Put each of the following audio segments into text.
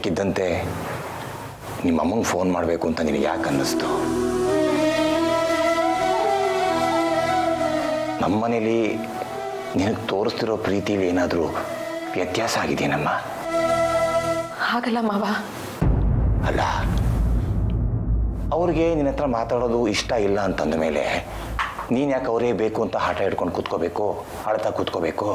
ಇದ್ದಕ್ಕಿದ್ದಂತೆ ನಿಮ್ಮ ಅಮ್ಮಂಗೆ ಫೋನ್ ಮಾಡಬೇಕು ಅಂತ ನಿನಗೆ ಯಾಕೆ ಅನ್ನಿಸ್ತು ನಮ್ಮನೇಲಿ ನಿನಗೆ ತೋರಿಸ್ತಿರೋ ಪ್ರೀತಿಲಿ ಏನಾದರೂ ವ್ಯತ್ಯಾಸ ಆಗಿದೆಯೇನಮ್ಮ ಹಾಗಲ್ಲ ಮಾವ ಅಲ್ಲ ಅವ್ರಿಗೆ ನಿನ್ನ ಹತ್ರ ಮಾತಾಡೋದು ಇಷ್ಟ ಇಲ್ಲ ಅಂತಂದ ಮೇಲೆ ನೀನು ಯಾಕೆ ಅವರೇ ಬೇಕು ಅಂತ ಹಠ ಹಿಡ್ಕೊಂಡು ಕೂತ್ಕೋಬೇಕು ಅಳ್ತಾ ಕೂತ್ಕೋಬೇಕು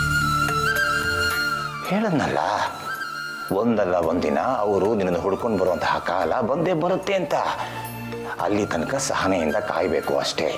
ಹೇಳದ್ನಲ್ಲ ಒಂದಲ್ಲ ಒಂದಿನ ಅವರು ನಿನ್ನನ್ನು ಹುಡ್ಕೊಂಡು ಬರುವಂತಹ ಕಾಲ ಬಂದೇ ಬರುತ್ತೆ ಅಂತ ಅಲ್ಲಿ ತನಕ ಸಹನೆಯಿಂದ ಕಾಯಬೇಕು ಅಷ್ಟೇ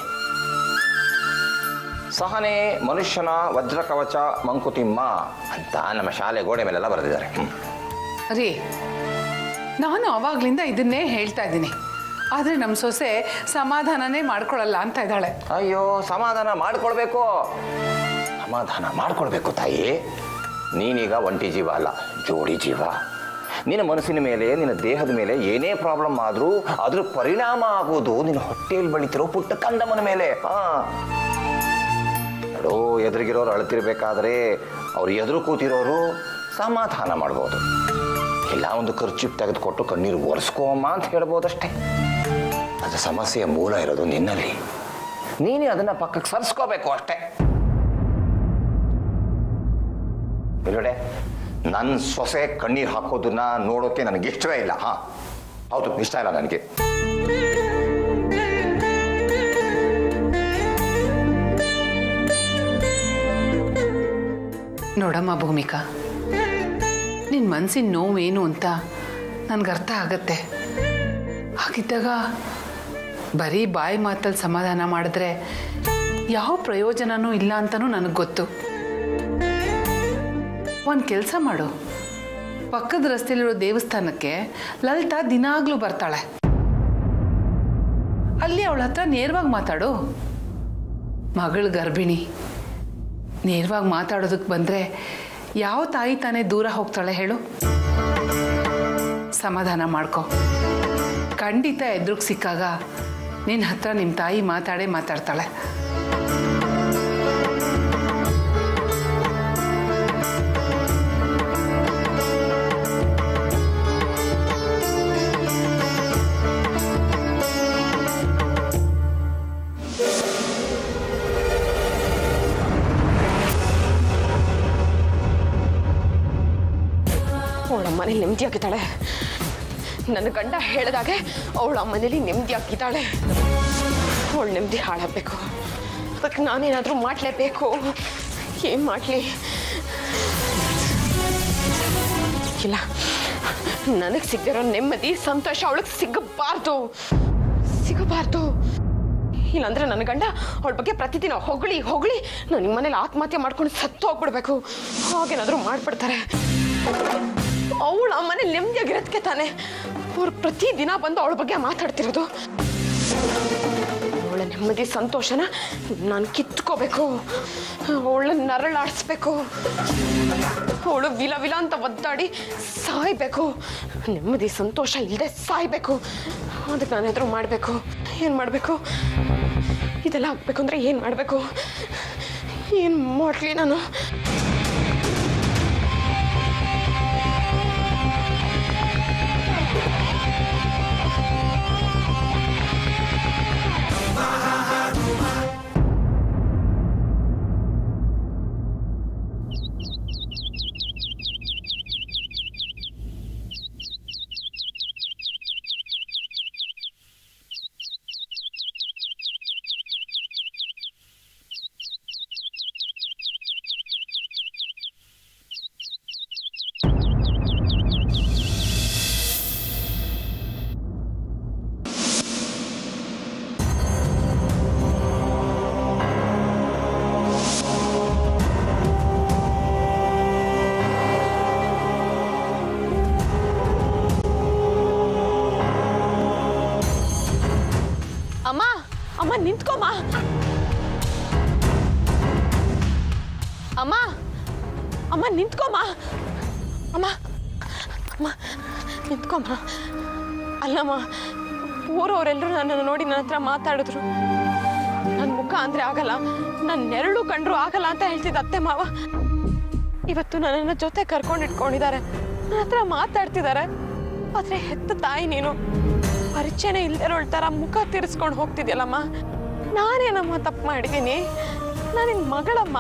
ಸಹನೆ ಮನುಷ್ಯನ ವಜ್ರ ಕವಚ ಮಂಕುತಿಮ್ಮ ಅಂತ ನಮ್ಮ ಶಾಲೆ ಗೋಡೆ ಮೇಲೆಲ್ಲ ಬರೆದಿದ್ದಾರೆ ಹ್ಮ್. ರೀ ನಾನು ಅವಾಗ್ಲಿಂದ ಇದನ್ನೇ ಹೇಳ್ತಾ ಇದ್ದೀನಿ ಆದರೆ ನಮ್ಮ ಸೊಸೆ ಸಮಾಧಾನನೇ ಮಾಡ್ಕೊಳಲ್ಲ ಅಂತ ಇದ್ದಾಳೆ ಅಯ್ಯೋ ಸಮಾಧಾನ ಮಾಡ್ಕೊಳ್ಬೇಕು ಸಮಾಧಾನ ಮಾಡ್ಕೊಳ್ಬೇಕು ತಾಯಿ ನೀನೀಗ ಒಂಟಿ ಜೀವ ಅಲ್ಲ ಜೋಡಿ ಜೀವ ನಿನ್ನ ಮನಸ್ಸಿನ ಮೇಲೆ ನಿನ್ನ ದೇಹದ ಮೇಲೆ ಏನೇ ಪ್ರಾಬ್ಲಮ್ ಆದರೂ ಅದ್ರ ಪರಿಣಾಮ ಆಗೋದು ನಿನ್ನ ಹೊಟ್ಟೆಯಲ್ಲಿ ಬೆಳಿತಿರೋ ಪುಟ್ಟ ಕಂದಮ್ಮನ ಮೇಲೆ ಹಾ ನೋಡು ಎದುರಿಗಿರೋರು ಅಳ್ತಿರ್ಬೇಕಾದ್ರೆ ಅವ್ರು ಎದುರು ಕೂತಿರೋರು ಸಮಾಧಾನ ಮಾಡ್ಬೋದು ಇಲ್ಲ ಒಂದು ಖರ್ಚು ತೆಗೆದುಕೊಟ್ಟು ಕಣ್ಣೀರು ಒರೆಸ್ಕೋಮ್ಮ ಅಂತ ಹೇಳ್ಬೋದಷ್ಟೇ ಅದ್ರ ಸಮಸ್ಯೆಯ ಮೂಲ ಇರೋದು ನಿನ್ನಲ್ಲಿ ನೀನೇ ಅದನ್ನ ಪಕ್ಕಕ್ಕೆ ಸರ್ಸ್ಕೋಬೇಕು ಅಷ್ಟೇ ಇಲ್ಲಡೆ ನನ್ನ ಸೊಸೆ ಕಣ್ಣೀರು ಹಾಕೋದನ್ನ ನೋಡೋಕೆ ನನಗೆ ಇಷ್ಟವೇ ಇಲ್ಲ ಹಾ ಹೌದು ಇಷ್ಟ ಇಲ್ಲ ನನಗೆ ನೋಡಮ್ಮ ಭೂಮಿಕಾ ನಿನ್ನ ಮನಸ್ಸಿನ ನೋವೇನು ಅಂತ ನನಗೆ ಅರ್ಥ ಆಗತ್ತೆ ಹಾಗಿದ್ದಾಗ ಬರೀ ಬಾಯಿ ಮಾತಲ್ಲಿ ಸಮಾಧಾನ ಮಾಡಿದ್ರೆ ಯಾವ ಪ್ರಯೋಜನನೂ ಇಲ್ಲ ಅಂತಲೂ ನನಗೆ ಗೊತ್ತು ಒಂದು ಕೆಲಸ ಮಾಡು ಪಕ್ಕದ ರಸ್ತೆಯಲ್ಲಿರೋ ದೇವಸ್ಥಾನಕ್ಕೆ ಲಲಿತಾ ದಿನಾಗ್ಲೂ ಬರ್ತಾಳೆ ಅಲ್ಲಿ ಅವಳ ಹತ್ರ ನೇರವಾಗಿ ಮಾತಾಡು ಮಗಳು ಗರ್ಭಿಣಿ ನೇರವಾಗಿ ಮಾತಾಡೋದಕ್ಕೆ ಬಂದರೆ ಯಾವ ತಾಯಿ ತಾನೇ ದೂರ ಹೋಗ್ತಾಳೆ ಹೇಳು ಸಮಾಧಾನ ಮಾಡ್ಕೊ ಖಂಡಿತ ಎದುರಿಗೆ ಸಿಕ್ಕಾಗ ನಿನ್ನ ಹತ್ರ ನಿಮ್ಮ ತಾಯಿ ಮಾತಾಡೇ ಮಾತಾಡ್ತಾಳೆ ಅವಳ ಮನೇಲಿ ನೆಮ್ಮದಿಯಾಗಿದ್ದಾಳೆ ನನ್ನ ಗಂಡ ಹೇಳಿದಾಗೆ ಅವಳ ಮನೇಲಿ ನೆಮ್ಮದಿಯಾಗಿದ್ದಾಳೆ ಅವಳ ನೆಮ್ಮದಿ ಹಾಳಾಗಬೇಕು ಅದಕ್ಕೆ ನಾನೇನಾದರೂ ಮಾಡಲೇಬೇಕು ಏನು ಮಾಡಲಿ ಇಲ್ಲ ನನಗೆ ಸಿಗದಿರೋ ನೆಮ್ಮದಿ ಸಂತೋಷ ಅವಳಿಗೆ ಸಿಗಬಾರ್ದು ಸಿಗಬಾರ್ದು ಇಲ್ಲಾಂದ್ರೆ ನನ್ನ ಗಂಡ ಅವಳ ಬಗ್ಗೆ ಪ್ರತಿದಿನ ಹೊಗಳಿ ಹೊಗಳಿ ನಾನು ನಿಮ್ಮ ಮನೇಲಿ ಆತ್ಮಹತ್ಯೆ ಮಾಡ್ಕೊಂಡು ಸತ್ತು ಹೋಗ್ಬಿಡ್ಬೇಕು ಹಾಗೇನಾದರೂ ಮಾಡ್ಬಿಡ್ತಾರೆ ಅವಳು ಆ ಮನೆ ನೆಮ್ಮದಿಯಾಗಿರೋದಕ್ಕೆ ತಾನೆ ಅವ್ರು ಪ್ರತಿದಿನ ಬಂದು ಅವಳ ಬಗ್ಗೆ ಮಾತಾಡ್ತಿರೋದು ಅವಳ ನೆಮ್ಮದಿ ಸಂತೋಷನ ನಾನು ಕಿತ್ಕೋಬೇಕು ಅವಳ ನರಳಾಡಿಸ್ಬೇಕು ಅವಳು ವಿಲ ವಿಲ ಅಂತ ಒದ್ದಾಡಿ ಸಾಯ್ಬೇಕು ನೆಮ್ಮದಿ ಸಂತೋಷ ಇಲ್ಲದೆ ಸಾಯ್ಬೇಕು ಅದಕ್ಕೆ ನಾನು ಎದುರು ಮಾಡಬೇಕು ಏನು ಮಾಡಬೇಕು ಇದೆಲ್ಲ ಆಗ್ಬೇಕು ಅಂದರೆ ಏನು ಮಾಡಬೇಕು ಏನು ಮಾಡಲಿ ನಾನು ಅಮ್ಮ ಅಮ್ಮ ನಿಂತ್ಕೊಮ್ಮ ಅಮ್ಮ ಅಮ್ಮ ನಿಂತ್ಕೊಮ್ಮ ಅಮ್ಮ ಅಮ್ಮ ನಿಂತ್ಕೊಮ್ಮ ಅಲ್ಲಮ್ಮ ಊರವರೆಲ್ಲರೂ ನನ್ನನ್ನು ನೋಡಿ ನನ್ನ ಹತ್ರ ಮಾತಾಡಿದ್ರು ನನ್ನ ಮುಖ ಅಂದ್ರೆ ಆಗಲ್ಲ ನನ್ನ ನೆರಳು ಕಂಡ್ರು ಆಗಲ್ಲ ಅಂತ ಹೇಳ್ತಿದ್ದ ಅತ್ತೆ ಮಾವ ಇವತ್ತು ನನ್ನನ್ನು ಜೊತೆ ಕರ್ಕೊಂಡು ಇಟ್ಕೊಂಡಿದ್ದಾರೆ ನನ್ನ ಹತ್ರ ಮಾತಾಡ್ತಿದ್ದಾರೆ ಆದ್ರೆ ಹೆತ್ತ ತಾಯಿ ನೀನು ಪರಿಚಯನೇ ಇಲ್ದಿರೋಳ್ ಥರ ಮುಖ ತಿರ್ಸ್ಕೊಂಡು ಹೋಗ್ತಿದ್ಯಲ್ಲಮ್ಮ ನಾನೇನಮ್ಮ ತಪ್ಪು ಮಾಡಿದ್ದೀನಿ ನಾನು ನಿನ್ ಮಗಳಮ್ಮ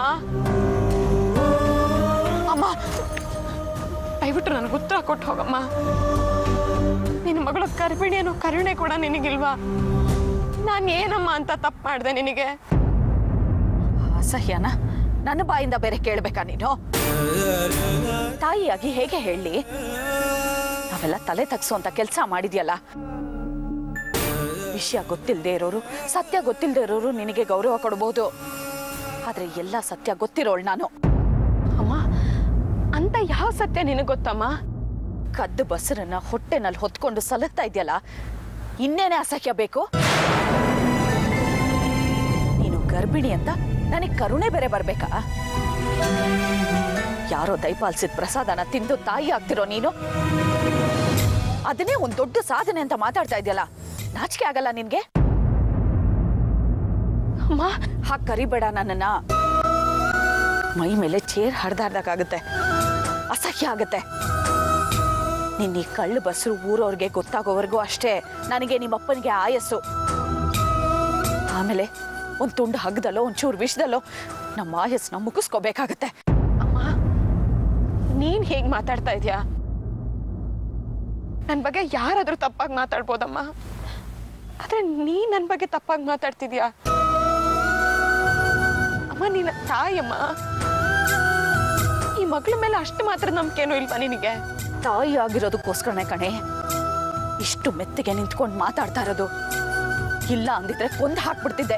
ಅಮ್ಮ ದಯವಿಟ್ಟು ನನಗೆ ಉತ್ತರ ಕೊಟ್ಟು ಹೋಗಮ್ಮ ನಿನ್ನ ಮಗಳು ಗರ್ಭಿಣಿ ಅನ್ನೋ ಕರುಣೆ ಕೂಡ ನಿನಗಿಲ್ವಾ ನಾನು ಏನಮ್ಮ ಅಂತ ತಪ್ಪು ಮಾಡಿದೆ ನಿನಗೆ ಅಸಹ್ಯನ ನನ್ನ ಬಾಯಿಂದ ಬೇರೆ ಕೇಳ್ಬೇಕಾ ನೀನು ತಾಯಿಯಾಗಿ ಹೇಗೆ ಹೇಳಿ ನಾವೆಲ್ಲ ತಲೆ ತಗ್ಸುವಂತ ಕೆಲಸ ಮಾಡಿದ್ಯಲ್ಲ ವಿಷಯ ಗೊತ್ತಿಲ್ಲದೆ ಇರೋರು ಸತ್ಯ ಗೊತ್ತಿಲ್ಲದೆ ಇರೋರು ನಿನಗೆ ಗೌರವ ಕೊಡ್ಬೋದು ಆದ್ರೆ ಎಲ್ಲ ಸತ್ಯ ಗೊತ್ತಿರೋಳು ನಾನು ಅಮ್ಮ ಅಂತ ಯಾವ ಸತ್ಯ ನಿನಗೆ ಗೊತ್ತಮ್ಮ ಕದ್ದು ಬಸರನ್ನ ಹೊಟ್ಟೆನಲ್ಲಿ ಹೊತ್ಕೊಂಡು ಸಲಗ್ತಾ ಇದೆಯಲ್ಲ ಇನ್ನೇನೆ ಅಸಹ್ಯ ಬೇಕು ನೀನು ಗರ್ಭಿಣಿ ಅಂತ ನನಗೆ ಕರುಣೆ ಬೇರೆ ಬರ್ಬೇಕಾ ಯಾರೋ ದಯಪಾಲಿಸಿದ ಪ್ರಸಾದನ ತಿಂದು ತಾಯಿ ಆಗ್ತಿರೋ ನೀನು ಅದನ್ನೇ ಒಂದ್ ದೊಡ್ಡ ಸಾಧನೆ ಅಂತ ಮಾತಾಡ್ತಾ ಇದೆಯಲ್ಲ ನಾಚಿಕೆ ಆಗಲ್ಲ ನಿನ್ಗೆ ಅಮ್ಮ ಹಾಗೆ ಕರಿಬೇಡ ನನ್ನನ್ನ ಮೈ ಮೇಲೆ ಚೇರ್ ಹರಿದಾಡ್ದಾಗುತ್ತೆ ಅಸಹ್ಯ ಆಗುತ್ತೆ ನಿನ್ನ ಈ ಕಳ್ಳು ಬಸ್ರು ಊರವ್ರಿಗೆ ಗೊತ್ತಾಗೋವರೆಗೂ ಅಷ್ಟೇ ನನಗೆ ನಿಮ್ಮಪ್ಪನಿಗೆ ಆಯಸ್ಸು ಆಮೇಲೆ ಒಂದು ತುಂಡು ಹಗ್ದಲ್ಲೋ ಒಂಚೂರು ವಿಷದಲ್ಲೋ ನಮ್ಮ ಆಯಸ್ಸನ್ನ ಮುಗಿಸ್ಕೋಬೇಕಾಗತ್ತೆ ಅಮ್ಮ ನೀನ್ ಹೇಗ್ ಮಾತಾಡ್ತಾ ಇದೀಯಾ ನನ್ ಬಗ್ಗೆ ಯಾರಾದ್ರೂ ತಪ್ಪಾಗಿ ಮಾತಾಡ್ಬೋದಮ್ಮ ಆದ್ರೆ ನೀ ನನ್ ಬಗ್ಗೆ ತಪ್ಪಾಗಿ ಮಾತಾಡ್ತಿದ್ಯಾ ಅಮ್ಮ ನಿನ್ನ ತಾಯಮ್ಮ ಈ ಮಗಳ ಮೇಲೆ ಅಷ್ಟು ಮಾತ್ರ ನಂಬಿಕೆನೂ ಇಲ್ವಾ ನಿನಗೆ ತಾಯಿ ಆಗಿರೋದಕ್ಕೋಸ್ಕರನೇ ಕಣೆ ಇಷ್ಟು ಮೆತ್ತಿಗೆ ನಿಂತ್ಕೊಂಡು ಮಾತಾಡ್ತಾ ಇರೋದು ಇಲ್ಲ ಅಂದಿದ್ರೆ ಕೊಂದು ಹಾಕ್ಬಿಡ್ತಿದ್ದೆ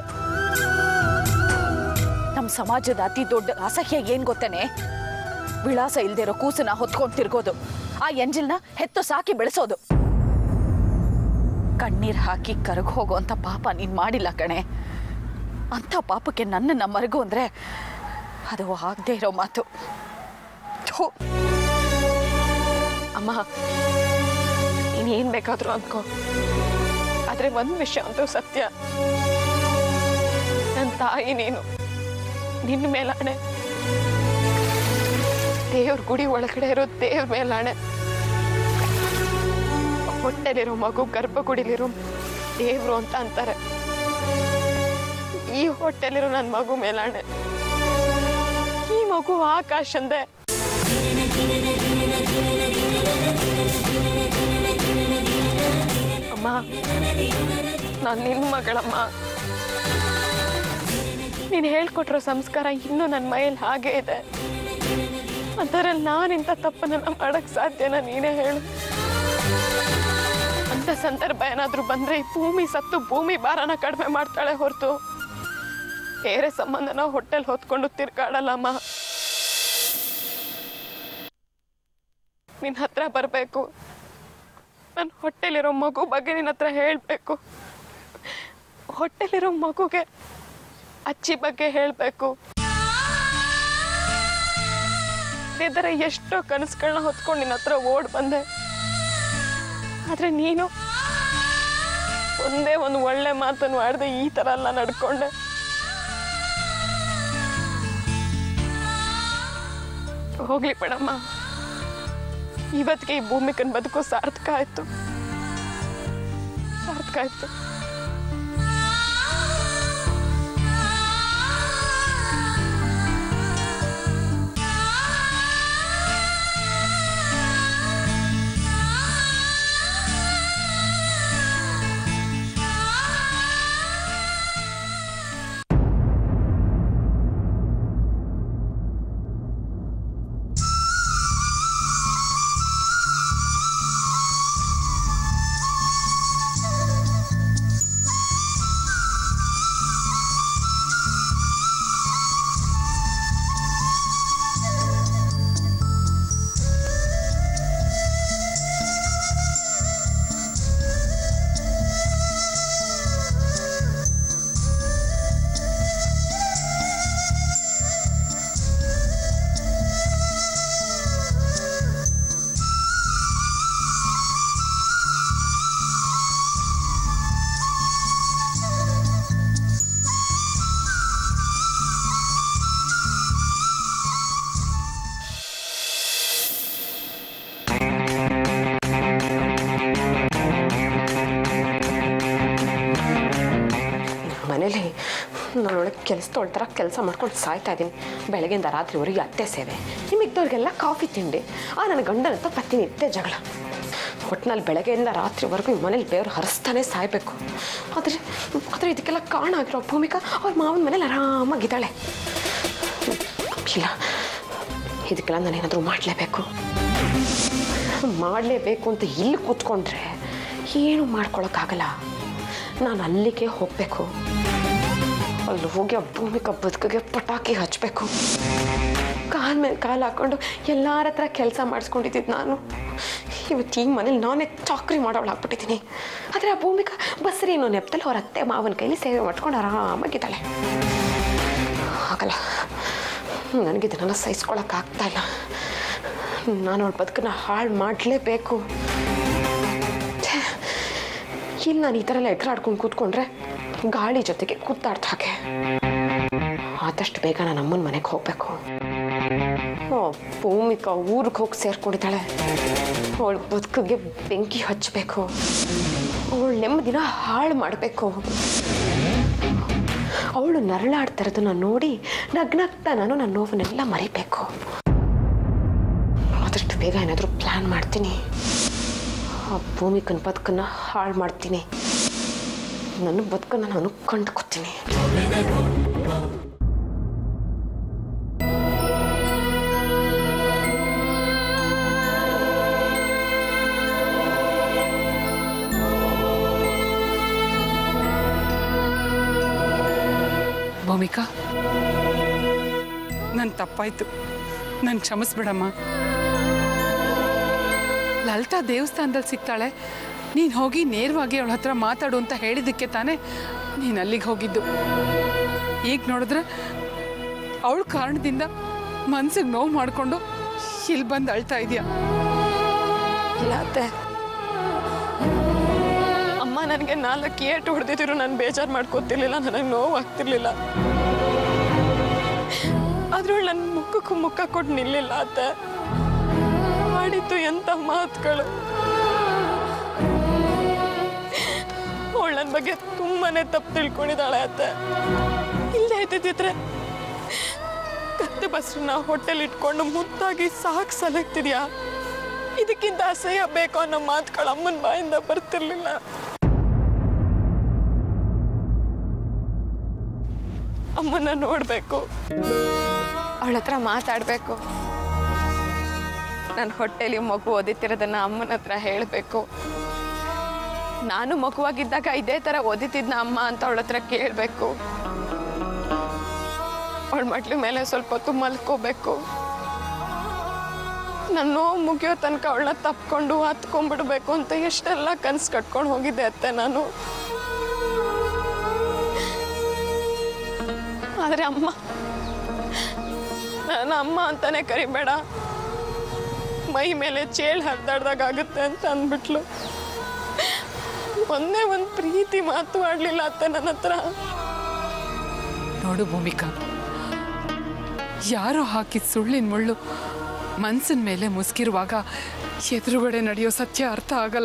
ನಮ್ಮ ಸಮಾಜದ ಅತಿ ದೊಡ್ಡ ಅಸಹ್ಯ ಏನ್ ಗೊತ್ತೇನೆ ವಿಳಾಸ ಇಲ್ದೇ ಇರೋ ಕೂಸನ್ನ ಹೊತ್ಕೊಂಡು ತಿರ್ಗೋದು ಆ ಎಂಜಿಲ್ನ ಹೆತ್ತು ಸಾಕಿ ಬೆಳೆಸೋದು ಕಣ್ಣೀರ್ ಹಾಕಿ ಕರಗ್ ಹೋಗುವಂತ ಪಾಪ ನೀನ್ ಮಾಡಿಲ್ಲ ಕಣೆ ಅಂತ ಪಾಪಕ್ಕೆ ನನ್ನನ್ನ ಮರಗು ಅಂದ್ರೆ ಅದು ಆಗದೆ ಇರೋ ಮಾತು ಥು. ಅಮ್ಮ ನೀನ್ ಏನ್ ಬೇಕಾದ್ರೂ ಅನ್ಕೋ ಆದ್ರೆ ಒಂದ್ ವಿಷಯ ಅಂತೂ ಸತ್ಯ ನನ್ನ ತಾಯಿ ನೀನು ನಿನ್ನ ಮೇಲಾಣೆ ದೇವ್ರ ಗುಡಿ ಒಳಗಡೆ ಇರೋ ದೇವ್ರ ಮೇಲಾಣೆ ಹೊಟ್ಟೆಲಿರೋ ಮಗು ಗರ್ಭಗುಡಿಲಿರೋ ದೇವ್ರು ಅಂತ ಅಂತಾರೆ ಈ ಹೊಟ್ಟೆಲಿರೋ ನನ್ನ ಮಗು ಮೇಲಾಣೆ ಈ ಮಗು ಆಕಾಶಂದೆ ಅಮ್ಮ ನಾನು ನಿನ್ನ ಮಗಳಮ್ಮ ನೀನು ಹೇಳ್ಕೊಟ್ರೋ ಸಂಸ್ಕಾರ ಇನ್ನೂ ನನ್ನ ಮೈಯಲ್ಲಿ ಹಾಗೇ ಇದೆ ಅದರಲ್ಲಿ ನಾನಿಂತ ತಪ್ಪನ್ನೆಲ್ಲ ಮಾಡಕ್ ಸಾಧ್ಯನಾ ನೀನೇ ಹೇಳು ಅಂತ ಸಂದರ್ಭ ಏನಾದ್ರೂ ಬಂದ್ರೆ ಈ ಭೂಮಿ ಸತ್ತು ಭೂಮಿ ಭಾರನ ಕಡಿಮೆ ಮಾಡ್ತಾಳೆ ಹೊರತು ಬೇರೆ ಸಂಬಂಧನ ಹೊಟ್ಟೆಲ್ ಹೊತ್ಕೊಂಡು ತಿರ್ಗಾಡಲ್ಲಮ್ಮ ನಿನ್ನ ಹತ್ರ ಬರಬೇಕು ನನ್ನ ಹೊಟ್ಟೆಲಿರೋ ಮಗು ಬಗ್ಗೆ ನಿನ್ನ ಹತ್ರ ಹೇಳಬೇಕು ಹೊಟ್ಟೆಲಿರೋ ಮಗುಗೆ ಅಜ್ಜಿ ಬಗ್ಗೆ ಹೇಳಬೇಕು ಇದರ ಎಷ್ಟೋ ಕನಸುಗಳನ್ನ ಹೊತ್ಕೊಂಡು ನಿನ್ನ ಹತ್ರ ಓಡ್ ಬಂದೆ ಆದ್ರೆ ನೀನು ಒಂದೇ ಒಂದು ಒಳ್ಳೆ ಮಾತನ್ನು ಆಡದೆ ಈ ತರ ಎಲ್ಲ ನಡ್ಕೊಂಡೆ ಹೋಗ್ಲಿ ಬೇಡಮ್ಮ ಇವತ್ತಿಗೆ ಈ ಭೂಮಿಕನ್ ಬದುಕು ಸಾರ್ಥಕ ಆಯ್ತು ಸಾರ್ಥಕ ಆಯ್ತು ನಾನು ಒಳಗೆ ಕೆಲಸದೊಳ ಥರ ಕೆಲಸ ಮಾಡ್ಕೊಂಡು ಸಾಯ್ತಾ ಇದ್ದೀನಿ ಬೆಳಗ್ಗೆಯಿಂದ ರಾತ್ರಿವರೆಗೆ ಅತ್ತೆ ಸೇವೆ ನಿಮ್ಮಿದ್ದವ್ರಿಗೆಲ್ಲ ಕಾಫಿ ತಿಂಡಿ ಆ ನನ್ನ ಗಂಡನ ಹತ್ರ ಪ್ರತಿನಿತ್ಯ ಜಗಳ ಒಟ್ಟಿನಲ್ಲಿ ಬೆಳಗ್ಗೆಯಿಂದ ರಾತ್ರಿವರೆಗೂ ಈ ಮನೇಲಿ ಬೇರು ಹರಿಸ್ತಾನೆ ಸಾಯ್ಬೇಕು ಆದರೆ ಆದರೆ ಇದಕ್ಕೆಲ್ಲ ಕಾರಣ ಆಗಿರೋ ಭೂಮಿಕಾ ಅವ್ರ ಮಾವನ ಮನೇಲಿ ಆರಾಮಾಗಿದ್ದಾಳೆ ಇಲ್ಲ ಇದಕ್ಕೆಲ್ಲ ನಾನೇನಾದರೂ ಮಾಡಲೇಬೇಕು ಮಾಡಲೇಬೇಕು ಅಂತ ಇಲ್ಲಿ ಕೂತ್ಕೊಂಡ್ರೆ ಏನು ಮಾಡ್ಕೊಳಕ್ಕಾಗಲ್ಲ ನಾನು ಅಲ್ಲಿಗೆ ಹೋಗಬೇಕು ಅಲ್ಲಿ ಹೋಗಿ ಆ ಭೂಮಿಕಾ ಬದುಕಿಗೆ ಪಟಾಕಿ ಹಚ್ಚಬೇಕು ಕಾಲ್ ಮೇಲೆ ಕಾಲು ಹಾಕೊಂಡು ಎಲ್ಲರ ಹತ್ರ ಕೆಲಸ ಮಾಡಿಸ್ಕೊಂಡಿದ್ದಿದ್ದು ನಾನು ಇವತ್ತು ಈ ಮನೇಲಿ ನಾನೇ ಚಾಕ್ರಿ ಮಾಡೋಳಾಗ್ಬಿಟ್ಟಿದ್ದೀನಿ ಆದರೆ ಆ ಭೂಮಿಕಾ ಬಸ್ರಿ ಅನ್ನೋ ನೆಪದಲ್ಲಿ ಅವ್ರ ಅತ್ತೆ ಮಾವನ ಕೈಲಿ ಸೇವೆ ಮಾಡ್ಕೊಂಡು ಆರಾಮಾಗಿದ್ದಾಳೆ ಆಗಲ್ಲ ನನಗೆ ಇದನ್ನೆಲ್ಲ ಸಹಿಸ್ಕೊಳಕ್ಕಾಗ್ತಾ ಇಲ್ಲ ನಾನು ಅವಳ ಬದುಕನ್ನ ಹಾಳು ಮಾಡಲೇಬೇಕು ಇಲ್ಲಿ ನಾನು ಈ ಥರ ಎಲ್ಲ ಎಗರಾಡ್ಕೊಂಡು ಕೂತ್ಕೊಂಡ್ರೆ ಗಾಳಿ ಜೊತೆಗೆ ಕೂತಾಡ್ತ ಹಾಗೆ ಆದಷ್ಟು ಬೇಗ ನಾನು ಅಮ್ಮನ ಮನೆಗೆ ಹೋಗಬೇಕು ಓ ಭೂಮಿಕಾ ಊರಿಗೆ ಹೋಗಿ ಸೇರ್ಕೊಂಡಿದ್ದಾಳೆ ಅವಳ ಬದುಕಿಗೆ ಬೆಂಕಿ ಹಚ್ಚಬೇಕು ಅವಳ ನೆಮ್ಮದಿನ ಹಾಳು ಮಾಡಬೇಕು ಅವಳು ನರಳಾಡ್ತಾ ಇರೋದನ್ನ ನೋಡಿ ನಗ್ನಗ್ತಾ ನಾನು ನನ್ನ ನೋವನ್ನೆಲ್ಲ ಮರಿಬೇಕು ಆದಷ್ಟು ಬೇಗ ಏನಾದರೂ ಪ್ಲ್ಯಾನ್ ಮಾಡ್ತೀನಿ ಆ ಭೂಮಿಕನ ಬದುಕನ್ನ ಹಾಳು ಮಾಡ್ತೀನಿ ನನ್ನ ಬದುಕನ್ನ ನಾನು ಕಂಡುಕೊತೀನಿ ಭೂಮಿಕಾ ನನ್ನ ತಪ್ಪಾಯ್ತು ನನ್ ಕ್ಷಮಿಸ್ಬಿಡಮ್ಮ ಲಲಿತಾ ದೇವಸ್ಥಾನದಲ್ಲಿ ಸಿಗ್ತಾಳೆ ನೀನು ಹೋಗಿ ನೇರವಾಗಿ ಅವಳ ಹತ್ರ ಮಾತಾಡು ಅಂತ ಹೇಳಿದ್ದಕ್ಕೆ ತಾನೇ ನೀನು ಅಲ್ಲಿಗೆ ಹೋಗಿದ್ದು ಈಗ ನೋಡಿದ್ರೆ ಅವಳ ಕಾರಣದಿಂದ ಮನ್ಸಿಗೆ ನೋವು ಮಾಡಿಕೊಂಡು ಇಲ್ಲಿ ಬಂದು ಅಳ್ತಾ ಇದೆಯಾ ಇಲ್ಲ ಅತ್ತೆ ಅಮ್ಮ ನನಗೆ ನಾಲ್ಕು ಏಟು ಹೊಡೆದಿದ್ರು ನಾನು ಬೇಜಾರು ಮಾಡ್ಕೋತಿರ್ಲಿಲ್ಲ ನನಗೆ ನೋವು ಆಗ್ತಿರ್ಲಿಲ್ಲ ಆದ್ರೂ ನನ್ನ ಮುಖಕ್ಕೂ ಮುಖ ಕೊಟ್ಟು ನಿಲ್ಲಿಲ್ಲ ಅತ್ತೆ ಮಾಡಿದ್ದು ಎಂತ ಮಾತುಗಳು ಅವಳು ನನ್ನ ಬಗ್ಗೆ ತುಂಬಾನೇ ತಪ್ಪು ತಿಳ್ಕೊಂಡಿದ್ದಾಳೆ ಅತ್ತೆ ಇಲ್ಲದೆ ಇದ್ದಿದ್ರೆ ಕತ್ತೆ ಬಸ್ರನ್ನ ಹೊಟ್ಟೆಲ್ ಇಟ್ಕೊಂಡು ಮುದ್ದಾಗಿ ಸಾಕು ಸಲಗ್ತಿದ್ಯಾ ಇದಕ್ಕಿಂತ ಅಸಹ್ಯ ಬೇಕು ಅನ್ನೋ ಮಾತುಗಳು ಅಮ್ಮನ ಬಾಯಿಂದ ಬರ್ತಿರ್ಲಿಲ್ಲ ಅಮ್ಮನ ನೋಡಬೇಕು ಅವಳ ಹತ್ರ ಮಾತಾಡಬೇಕು ನನ್ನ ಹೊಟ್ಟೆಲಿ ಮಗು ಓದಿತಿರೋದನ್ನ ಅಮ್ಮನ ಹತ್ರ ಹೇಳಬೇಕು ನಾನು ಮಗುವಾಗಿದ್ದಾಗ ಇದೇ ಥರ ಓದಿತಿದ್ನ ಅಮ್ಮ ಅಂತ ಅವಳ ಹತ್ರ ಕೇಳಬೇಕು ಅವಳ ಮಟ್ಲ ಮೇಲೆ ಸ್ವಲ್ಪ ಹೊತ್ತು ಮಲ್ಕೋಬೇಕು ನನ್ನ ನೋವು ಮುಗಿಯೋ ತನಕ ಅವಳನ್ನ ತಪ್ಕೊಂಡು ಹತ್ಕೊಂಡ್ಬಿಡ್ಬೇಕು ಅಂತ ಎಷ್ಟೆಲ್ಲ ಕನ್ಸು ಕಟ್ಕೊಂಡು ಹೋಗಿದ್ದೆ ಅತ್ತೆ ನಾನು ಆದರೆ ಅಮ್ಮ ನನ್ನ ಅಮ್ಮ ಅಂತಾನೆ ಕರಿಬೇಡ ಮೈ ಮೇಲೆ ಚೇಳು ಹರಿದಾಡ್ದಾಗ ಆಗುತ್ತೆ ಅಂತ ಅಂದ್ಬಿಟ್ಲು ಒಂದೇ ಒಂದು ಪ್ರೀತಿ ಮಾತು ಆಡ್ಲಿಲ್ಲ ಅತ್ತೆ ನನ್ನ ಹತ್ರ ನೋಡು ಭೂಮಿಕಾ ಯಾರೋ ಹಾಕಿದ ಸುಳ್ಳಿನ ಮುಳ್ಳು ಮನ್ಸಿನ ಮೇಲೆ ಮುಸ್ಕಿರುವಾಗ ಎದುರುಗಡೆ ನಡೆಯೋ ಸತ್ಯ ಅರ್ಥ ಆಗಲ್ಲ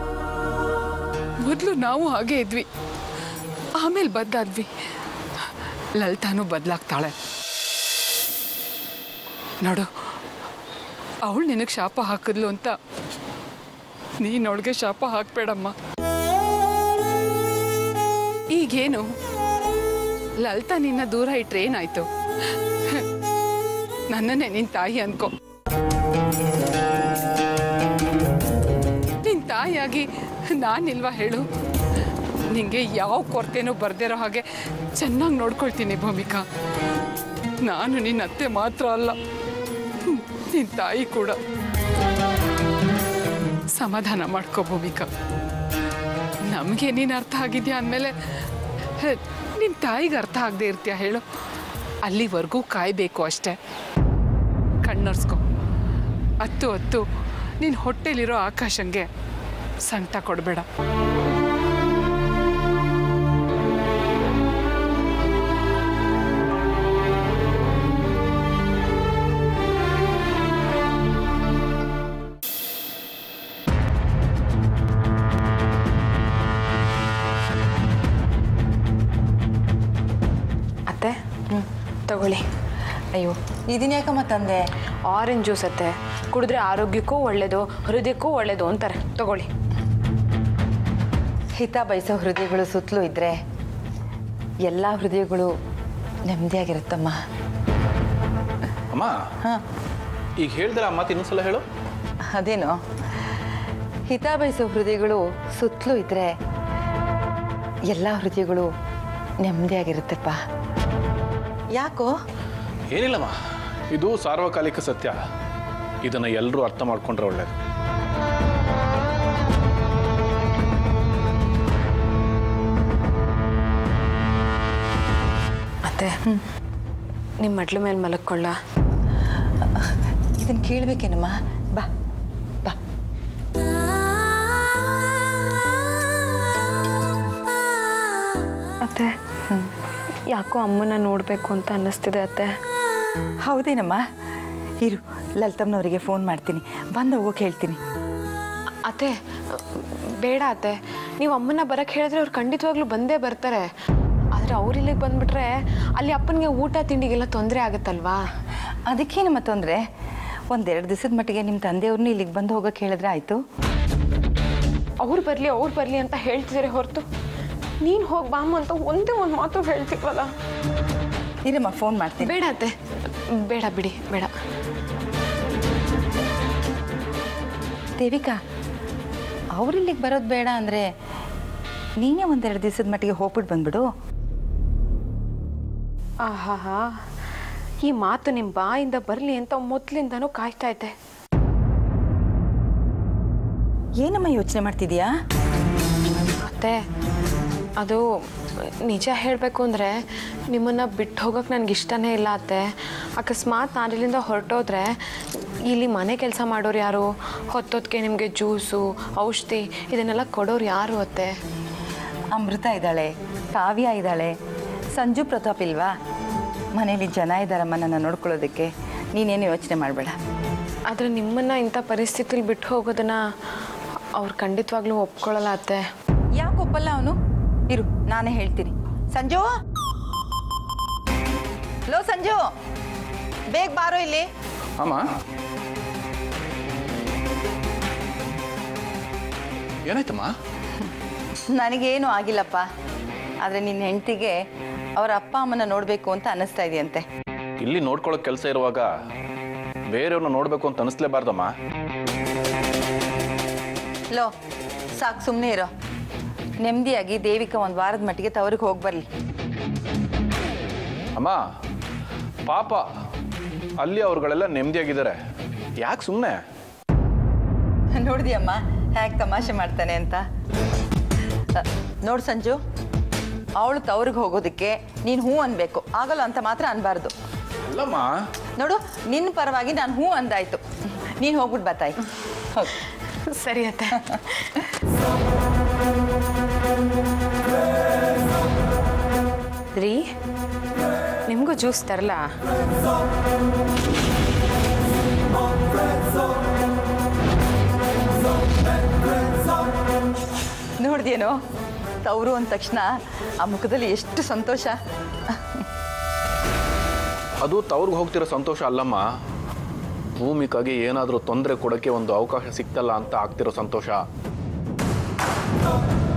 ಮೊದಲು ನಾವು ಹಾಗೆ ಇದ್ವಿ ಆಮೇಲೆ ಬದ್ದಾದ್ವಿ ಲಲಿತಾನು ಬದಲಾಗ್ತಾಳೆ ನೋಡು ಅವಳು ನಿನಗೆ ಶಾಪ ಹಾಕಿದ್ಲು ಅಂತ ನೀನು ಅವಳಿಗೆ ಶಾಪ ಹಾಕ್ಬೇಡಮ್ಮ ಈಗೇನು ಲಲಿತಾ ನಿನ್ನ ದೂರ ಇಟ್ರೆ ಏನಾಯ್ತು ನನ್ನನ್ನೇ ನಿನ್ ತಾಯಿ ಅನ್ಕೋ ನಿನ್ ತಾಯಿಯಾಗಿ ನಾನಿಲ್ವಾ ಹೇಳು ನಿಂಗೆ ಯಾವ ಕೊರತೆನೂ ಬರ್ದಿರೋ ಹಾಗೆ ಚೆನ್ನಾಗಿ ನೋಡ್ಕೊಳ್ತೀನಿ ಭೂಮಿಕಾ ನಾನು ನಿನ್ನ ಅತ್ತೆ ಮಾತ್ರ ಅಲ್ಲ ನಿನ್ ತಾಯಿ ಕೂಡ ಸಮಾಧಾನ ಮಾಡ್ಕೋ ಭೂಮಿಕಾ ನಮಗೆ ನೀನು ಅರ್ಥ ಆಗಿದ್ಯಾ ಅಂದಮೇಲೆ ನಿಮ್ಮ ತಾಯಿಗೆ ಅರ್ಥ ಆಗದೆ ಇರ್ತೀಯ ಹೇಳು ಅಲ್ಲಿವರೆಗೂ ಕಾಯಬೇಕು ಅಷ್ಟೇ ಕಣ್ಣರ್ಸ್ಕೊ ಹತ್ತು ಹತ್ತು ನಿನ್ನ ಹೊಟ್ಟೆಲಿರೋ ಆಕಾಶಂಗೆ ಸಂಕಟ ಕೊಡಬೇಡ ತಗೊಳ್ಳಿ ಅಯ್ಯೋ ಇದನ್ನ ಯಾಕಮ್ಮ ತಂದೆ ಆರೆಂಜ್ ಜ್ಯೂಸ್ ಅತ್ತೆ ಕುಡಿದ್ರೆ ಆರೋಗ್ಯಕ್ಕೂ ಒಳ್ಳೇದು ಹೃದಯಕ್ಕೂ ಒಳ್ಳೇದು ಅಂತಾರೆ ತಗೊಳ್ಳಿ ಹಿತ ಬಯಸೋ ಹೃದಯಗಳು ಸುತ್ತಲೂ ಇದ್ರೆ ಎಲ್ಲ ಹೃದಯಗಳು ನೆಮ್ಮದಿಯಾಗಿರುತ್ತಮ್ಮ ಅಮ್ಮ ಹಾಂ ಈಗ ಹೇಳ್ದಿರ ಆ ಮಾತು ಇನ್ನೊಂದ್ಸಲ ಹೇಳು ಅದೇನು ಹಿತ ಬಯಸೋ ಹೃದಯಗಳು ಸುತ್ತಲೂ ಇದ್ರೆ ಎಲ್ಲ ಹೃದಯಗಳು ನೆಮ್ಮದಿಯಾಗಿರುತ್ತಪ್ಪ ಯಾಕೋ ಏನಿಲ್ಲಮ್ಮ ಇದು ಸಾರ್ವಕಾಲಿಕ ಸತ್ಯ ಇದನ್ನು ಎಲ್ಲರೂ ಅರ್ಥ ಮಾಡ್ಕೊಂಡ್ರೆ ಒಳ್ಳೇದು ಅತ್ತೆ ನಿಮ್ಮ ಮಡ್ಲ ಮೇಲೆ ಮಲಕ್ಕೊಳ್ಳ ಇದನ್ನು ಕೇಳಬೇಕೇನಮ್ಮ ಬಾ ಬಾ ಅತ್ತೆ ಯಾಕೋ ಅಮ್ಮನ ನೋಡಬೇಕು ಅಂತ ಅನ್ನಿಸ್ತಿದೆ ಅತ್ತೆ ಹೌದೇನಮ್ಮ ಇರು ಲಲಿತಮ್ಮನವರಿಗೆ ಫೋನ್ ಮಾಡ್ತೀನಿ ಬಂದು ಹೋಗೋಕೆ ಹೇಳ್ತೀನಿ ಅತ್ತೆ ಬೇಡ ಅತ್ತೆ ನೀವು ಅಮ್ಮನ ಬರಕ್ಕೆ ಹೇಳಿದ್ರೆ ಅವ್ರು ಖಂಡಿತವಾಗ್ಲೂ ಬಂದೇ ಬರ್ತಾರೆ ಆದರೆ ಅವ್ರು ಇಲ್ಲಿಗೆ ಬಂದ್ಬಿಟ್ರೆ ಅಲ್ಲಿ ಅಪ್ಪನಿಗೆ ಊಟ ತಿಂಡಿಗೆಲ್ಲ ತೊಂದರೆ ಆಗುತ್ತಲ್ವಾ ಅದಕ್ಕೇನಮ್ಮ ತೊಂದರೆ ಒಂದೆರಡು ದಿವಸದ ಮಟ್ಟಿಗೆ ನಿಮ್ಮ ತಂದೆಯವ್ರನ್ನ ಇಲ್ಲಿಗೆ ಬಂದು ಹೋಗೋಕೆ ಹೇಳಿದ್ರೆ ಆಯಿತು ಅವ್ರು ಬರಲಿ ಅವ್ರು ಬರಲಿ ಅಂತ ಹೇಳ್ತಿದ್ದಾರೆ ಹೊರತು ನೀನು ಹೋಗಿ ಬಾಮ್ಮ ಅಂತ ಒಂದೇ ಒಂದು ಮಾತು ಹೇಳ್ತಿಲ್ವಲ್ಲ ಇರಮ್ಮ ಫೋನ್ ಮಾಡ್ತೀನಿ ಬೇಡ ಅತ್ತೆ ಬೇಡ ಬಿಡಿ ಬೇಡ ದೇವಿಕಾ ಅವ್ರಿಲ್ಲಿಗೆ ಬರೋದು ಬೇಡ ಅಂದರೆ ನೀನೇ ಒಂದೆರಡು ದಿವಸದ ಮಟ್ಟಿಗೆ ಹೋಗ್ಬಿಟ್ಟು ಬಂದ್ಬಿಡು ಆಹಾಹಾ ಈ ಮಾತು ನಿಮ್ಮ ಬಾಯಿಂದ ಬರಲಿ ಅಂತ ಮೊದಲಿಂದನೂ ಕಾಯ್ತಾ ಇದ್ದೆ ಏನಮ್ಮ ಯೋಚನೆ ಮಾಡ್ತಿದ್ಯಾ ಅತ್ತೆ ಅದು ನಿಜ ಹೇಳಬೇಕು ಅಂದರೆ ನಿಮ್ಮನ್ನು ಬಿಟ್ಟು ಹೋಗೋಕೆ ನನಗೆ ಇಷ್ಟನೇ ಇಲ್ಲ ಅತ್ತೆ ಅಕಸ್ಮಾತ್ ನಾನು ಇಲ್ಲಿಂದ ಹೊರಟೋದ್ರೆ ಇಲ್ಲಿ ಮನೆ ಕೆಲಸ ಮಾಡೋರು ಯಾರು ಹೊತ್ತೊತ್ತಿಗೆ ನಿಮಗೆ ಜ್ಯೂಸು ಔಷಧಿ ಇದನ್ನೆಲ್ಲ ಕೊಡೋರು ಯಾರು ಅತ್ತೆ ಅಮೃತ ಇದ್ದಾಳೆ ಕಾವ್ಯ ಇದ್ದಾಳೆ ಸಂಜು ಪ್ರತಾಪ್ ಇಲ್ವಾ ಮನೇಲಿ ಜನ ಇದ್ದಾರಮ್ಮ ನನ್ನ ನೋಡ್ಕೊಳ್ಳೋದಕ್ಕೆ ನೀನೇನು ಯೋಚನೆ ಮಾಡಬೇಡ ಆದರೆ ನಿಮ್ಮನ್ನು ಇಂಥ ಪರಿಸ್ಥಿತಿಲಿ ಬಿಟ್ಟು ಹೋಗೋದನ್ನ ಅವ್ರು ಖಂಡಿತವಾಗ್ಲೂ ಒಪ್ಕೊಳ್ಳಲ್ಲ ಅತ್ತೆ ಯಾಕೆ ಒಪ್ಪಲ್ಲ ಅವನು ಇರು ನಾನೇ ಹೇಳ್ತೀನಿ ಸಂಜು ಲೋ ಸಂಜು ಬೇಗ ಬಾರೋ ಇಲ್ಲಿ ಅಮ್ಮ ಏನಾಯ್ತಮ್ಮ ನನಗೇನು ಆಗಿಲ್ಲಪ್ಪ ಆದರೆ ನಿನ್ನ ಹೆಂಡತಿಗೆ ಅವರ ಅಪ್ಪ ಅಮ್ಮನ ನೋಡಬೇಕು ಅಂತ ಅನ್ನಿಸ್ತಾ ಇದೆಯಂತೆ ಇಲ್ಲಿ ನೋಡ್ಕೊಳ್ಳೋ ಕೆಲಸ ಇರುವಾಗ ಬೇರೆಯವ್ರನ್ನ ನೋಡಬೇಕು ಅಂತ ಅನಿಸ್ಲೇಬಾರ್ದಮ್ಮ ಲೋ ಸಾಕು ಸುಮ್ಮನೆ ಇರೋ ನೆಮ್ಮದಿಯಾಗಿ ದೇವಿಕಾ ಒಂದು ವಾರದ ಮಟ್ಟಿಗೆ ತವ್ರಿಗೆ ಹೋಗಿ ಬರಲಿ ಅಮ್ಮ ಪಾಪ ಅಲ್ಲಿ ಅವ್ರುಗಳೆಲ್ಲ ನೆಮ್ಮದಿಯಾಗಿದ್ದಾರೆ ಯಾಕೆ ಸುಮ್ಮನೆ ನೋಡಿದ್ಯಮ್ಮ ಹೇಗೆ ತಮಾಷೆ ಮಾಡ್ತಾನೆ ಅಂತ ನೋಡು ಸಂಜು ಅವಳು ತವ್ರಿಗೆ ಹೋಗೋದಕ್ಕೆ ನೀನು ಹ್ಞೂ ಅನ್ಬೇಕು ಆಗಲ್ಲ ಅಂತ ಮಾತ್ರ ಅನ್ಬಾರ್ದು ಅಲ್ಲಮ್ಮ ನೋಡು ನಿನ್ನ ಪರವಾಗಿ ನಾನು ಹ್ಞೂ ಅಂದಾಯ್ತು ನೀನು ಹೋಗ್ಬಿಟ್ಟು ಬತ್ತಾಯಿ ಹೋಗಿ ಸರಿ ಅತ್ತೆ ರೀ ನಿಮಗೂ ಜ್ಯೂಸ್ ತರಲಾ ನೋಡ್ದೇನೋ ತವರು ಅಂದ ತಕ್ಷಣ ಆ ಮುಖದಲ್ಲಿ ಎಷ್ಟು ಸಂತೋಷ ಅದು ತವ್ರಿಗೆ ಹೋಗ್ತಿರೋ ಸಂತೋಷ ಅಲ್ಲಮ್ಮ ಭೂಮಿಕಾಗಿ ಏನಾದರೂ ತೊಂದರೆ ಕೊಡೋಕ್ಕೆ ಒಂದು ಅವಕಾಶ ಸಿಕ್ತಲ್ಲ ಅಂತ ಆಗ್ತಿರೋ ಸಂತೋಷ